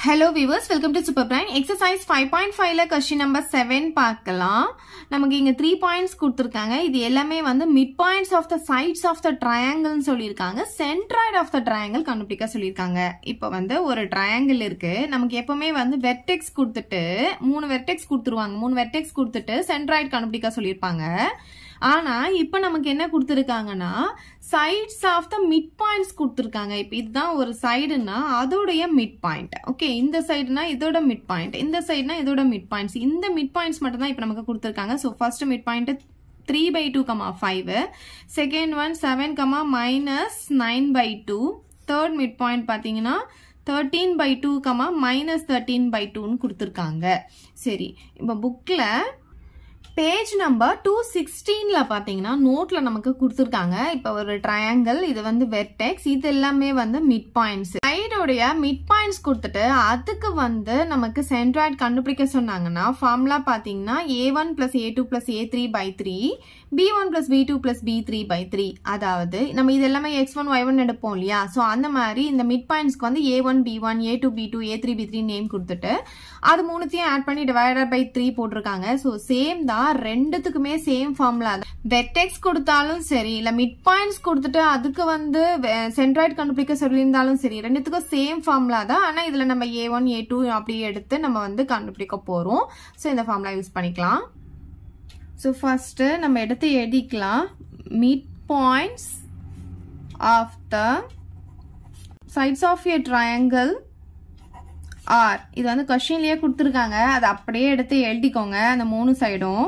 hello viewers welcome to super brain exercise five point ஃபைவ்ல question number seven பார்க்கலாம் நமக்கு இங்க த்ரீ பாயிண்ட்ஸ் கொடுத்துருக்காங்க இது எல்லாமே வந்து mid points of the sides of the ட்ரையாங்கிள்னு சொல்லியிருக்காங்க சென்ட்ராய்டு ஆஃப் த ட்ரையாங்கிள் கண்டுபிடிக்க சொல்லியிருக்காங்க இப்போ வந்து ஒரு ட்ரையாங்கிள் இருக்கு நமக்கு எப்பவுமே வந்து வெர்டெக்ஸ் கொடுத்துட்டு மூணு வெர்டெக்ஸ் கொடுத்துருவாங்க மூணு வெர்டெக்ஸ் கொடுத்துட்டு சென்ட்ராய்டு கண்டுபிடிக்க சொல்லியிருப்பாங்க ஆனா இப்போ நமக்கு என்ன கொடுத்துருக்காங்கன்னா sides of the mid points கொடுத்துருக்காங்க இப்போ இதுதான் ஒரு சைடுனா அதோடைய மிட் பாயிண்ட் ஓகே இந்த சைடுனா இதோட மிட் பாயிண்ட் இந்த சைடுனா இதோட மிட் பாயிண்ட்ஸ் இந்த மிட் பாயிண்ட்ஸ் மட்டும் தான் இப்போ நமக்கு கொடுத்துருக்காங்க so first mid point three by two comma five second one seven comma minus nine by two third mid point பார்த்தீங்கன்னா thirteen by two comma minus thirteen by டூன்னு கொடுத்துருக்காங்க சரி இப்போ புக்கில் பேஜ் நம்பர் டூ சிக்ஸ்டீனில் பார்த்தீங்கன்னா நோட்டில் நமக்கு கொடுத்துருக்காங்க இப்போ ஒரு ட்ரையாங்கிள் இது வந்து வெர்டெக்ஸ் இது எல்லாமே வந்து மிட் பாயிண்ட்ஸ் சைடோடைய மிட் பாயிண்ட்ஸ் கொடுத்துட்டு அதுக்கு வந்து நமக்கு சென்ட்ராய்ட் கண்டுபிடிக்க சொன்னாங்கன்னா ஃபார்முலா பார்த்தீங்கன்னா A one plus A two plus A three by three B one plus B two plus B three by three அதாவது நம்ம இது எல்லாமே எக்ஸ் ஒன் ஒய் ஒன் எடுப்போம் இல்லையா ஸோ அந்த மாதிரி இந்த மிட் பாயிண்ட்ஸ்க்கு வந்து A one B one A two B two A three B three name கொடுத்துட்டு அது மூணுத்தையும் ஆட் பண்ணி டிவைடட் பை த்ரீ போட்டிருக்காங்க ஸோ சேம் தான் ரெண்டுத்துக்குமே சேம் ஃபார்முலா தான் வெட்டெக்ஸ் கொடுத்தாலும் சரி இல்லை மிட் பாயிண்ட்ஸ் கொடுத்துட்டு அதுக்கு வந்து சென்ட்ராய்ட் கண்டுபிடிக்க சொல்லியிருந்தாலும் சரி ரெண்டுத்துக்கும் சேம் ஃபார்முலா தான் ஆனால் இதில் நம்ம ஏ ஒன் ஏ டூ அப்படி எடுத்து நம்ம வந்து கண்டுபிடிக்க போகிறோம் ஸோ இந்த ஃபார்முலா யூஸ் பண்ணிக்கலாம் ஸோ ஃபஸ்ட்டு நம்ம எடுத்து எழுதிக்கலாம் mid points of the sides of a triangle or இது வந்து கொஷின்லயே கொடுத்துருக்காங்க அதை அப்படியே எடுத்து எழுதிக்கோங்க அந்த மூணு சைடும்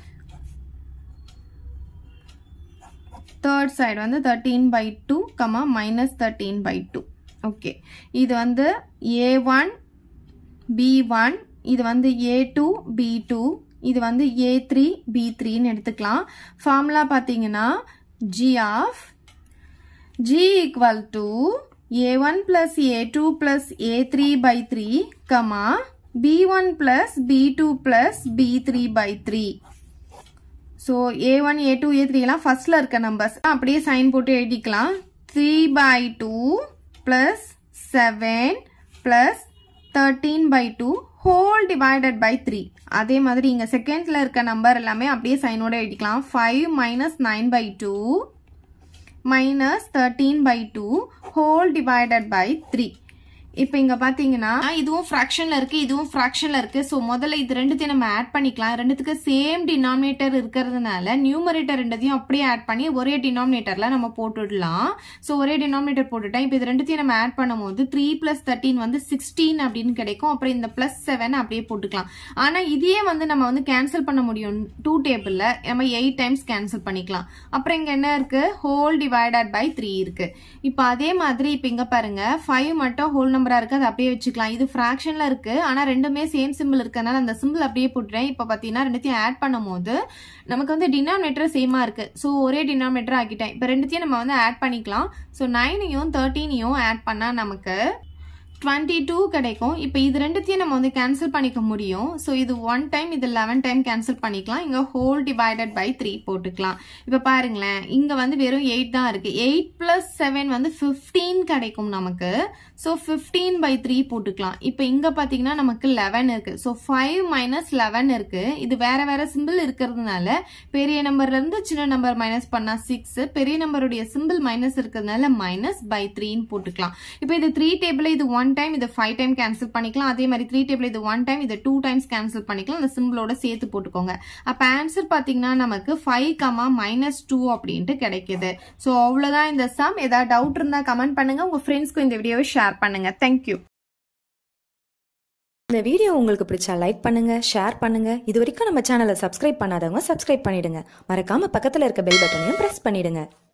தேர்ட் சைடு வந்து thirteen by two comma minus thirteen by two okay இது வந்து ஏ ஒன் பி ஒன் இது வந்து ஏ டூ பி டூ இது வந்து ஏ த்ரீ பி த்ரீன்னு எடுத்துக்கலாம் ஃபார்முலா பார்த்தீங்கன்னா G of G equal to a1 plus a2 plus a3 by 3 comma b1 plus b2 plus b3 by 3 so A one A two A three எல்லாம் ஃபர்ஸ்ட்ல இருக்க numbers அப்படியே sign போட்டு எழுதிக்கலாம் three by two plus seven plus thirteen by two whole divided by three அதே மாதிரி இங்க செகண்ட்ல இருக்க நம்பர் எல்லாமே அப்படியே சைனோட எழுதிக்கலாம் five minus nine by two minus thirteen by two whole divided by three இப்போ இங்கே பார்த்தீங்கன்னா இதுவும் ஃப்ராக்ஷனில் இருக்குது இதுவும் ஃப்ராக்ஷனில் இருக்குது ஸோ முதல்ல இது ரெண்டுத்தையும் நம்ம ஆட் பண்ணிக்கலாம் ரெண்டுத்துக்கு சேம் டினாமினேட்டர் இருக்கிறதுனால நியூமரேட்டர் ரெண்டுத்தையும் அப்படியே ஆட் பண்ணி ஒரே டினாமினேட்டரில் நம்ம போட்டுடலாம் ஸோ ஒரே டினாமினேட்டர் போட்டுட்டேன் இப்போ இது ரெண்டுத்தையும் நம்ம ஆட் பண்ணும்போது த்ரீ ப்ளஸ் தேர்ட்டின் வந்து சிக்ஸ்டீன் அப்படின்னு கிடைக்கும் அப்புறம் இந்த ப்ளஸ் செவன் அப்படியே போட்டுக்கலாம் ஆனால் இதையே வந்து நம்ம வந்து கேன்சல் பண்ண முடியும் டூ டேபிளில் நம்ம எயிட் டைம்ஸ் கேன்சல் பண்ணிக்கலாம் அப்புறம் இங்கே என்ன இருக்குது ஹோல் டிவைடட் பை த்ரீ இருக்குது இப்போ அதே மாதிரி இப்போ இங்கே பாருங்கள் ஃபைவ் மட்டும் ஹோல் நம்பரா இருக்கு அதை அப்படியே வச்சுக்கலாம் இது ஃப்ராக்ஷன்ல இருக்கு ஆனா ரெண்டுமே சேம் சிம்பிள் இருக்கனால அந்த சிம்பிள் அப்படியே போட்டுறேன் இப்போ பாத்தீங்கன்னா ரெண்டுத்தையும் ஆட் பண்ணும்போது நமக்கு வந்து டினாமினேட்டர் சேமா இருக்கு ஸோ ஒரே டினாமினேட்டர் ஆக்கிட்டேன் இப்போ ரெண்டுத்தையும் நம்ம வந்து ஆட் பண்ணிக்கலாம் ஸோ நைனையும் தேர்ட்டீனையும் ஆட் பண்ணா நமக்கு டுவெண்ட்டி டூ கிடைக்கும் இப்போ இது ரெண்டுத்தையும் நம்ம வந்து கேன்சல் பண்ணிக்க முடியும் ஸோ இது ஒன் டைம் இது லெவன் டைம் கேன்சல் பண்ணிக்கலாம் இங்கே ஹோல் டிவைடட் பை த்ரீ போட்டுக்கலாம் இப்போ பாருங்களேன் இங்கே வந்து வெறும் எயிட் தான் இருக்கு எயிட் பிளஸ் செவன் வந்து ஃபிஃப்டீன் கிடைக்கும் நமக்கு ஸோ ஃபிஃப்டீன் பை த்ரீ போட்டுக்கலாம் இப்போ இங்கே பார்த்தீங்கன்னா நமக்கு லெவன் இருக்கு ஸோ ஃபைவ் மைனஸ் லெவன் இருக்கு இது வேற வேற சிம்பிள் இருக்கிறதுனால பெரிய நம்பர்ல இருந்து சின்ன நம்பர் மைனஸ் பண்ணா சிக்ஸ் பெரிய நம்பருடைய சிம்பிள் மைனஸ் இருக்கிறதுனால மைனஸ் பை த்ரீன்னு போட்டுக்கலாம் இப்போ இது த்ரீ டேபிள் இது ஒன் டைம் இது ஃபைவ் டைம் கேன்சல் பண்ணிக்கலாம் அதே மாதிரி த்ரீ டேபிள் இது ஒன் டைம் இது டூ டைம்ஸ் கேன்சல் பண்ணிக்கலாம் அந்த சிம்பிளோட சேர்த்து போட்டுக்கோங்க அப்போ ஆன்சர் பார்த்தீங்கன்னா நமக்கு ஃபைவ் கமா மைனஸ் டூ அப்படின்ட்டு கிடைக்குது ஸோ அவ்வளோதான் இந்த சம் ஏதாவது டவுட் இருந்தால் கமெண்ட் பண்ணுங்க உங்க ஃப்ரெண்ட்ஸ்க்கு இந்த வீடியோவை ஷேர் பண்ணுங்க தேங்க்யூ இந்த வீடியோ உங்களுக்கு பிடிச்சா லைக் பண்ணுங்க ஷேர் பண்ணுங்க இது வரைக்கும் நம்ம சேனலை சப்ஸ்கிரைப் பண்ணாதவங்க சப்ஸ்கிரைப் பண்ணிடுங்க மறக்காம பக்கத்துல இருக்க பெல் பட்டனையும் பிரஸ் பண்ணிடுங்க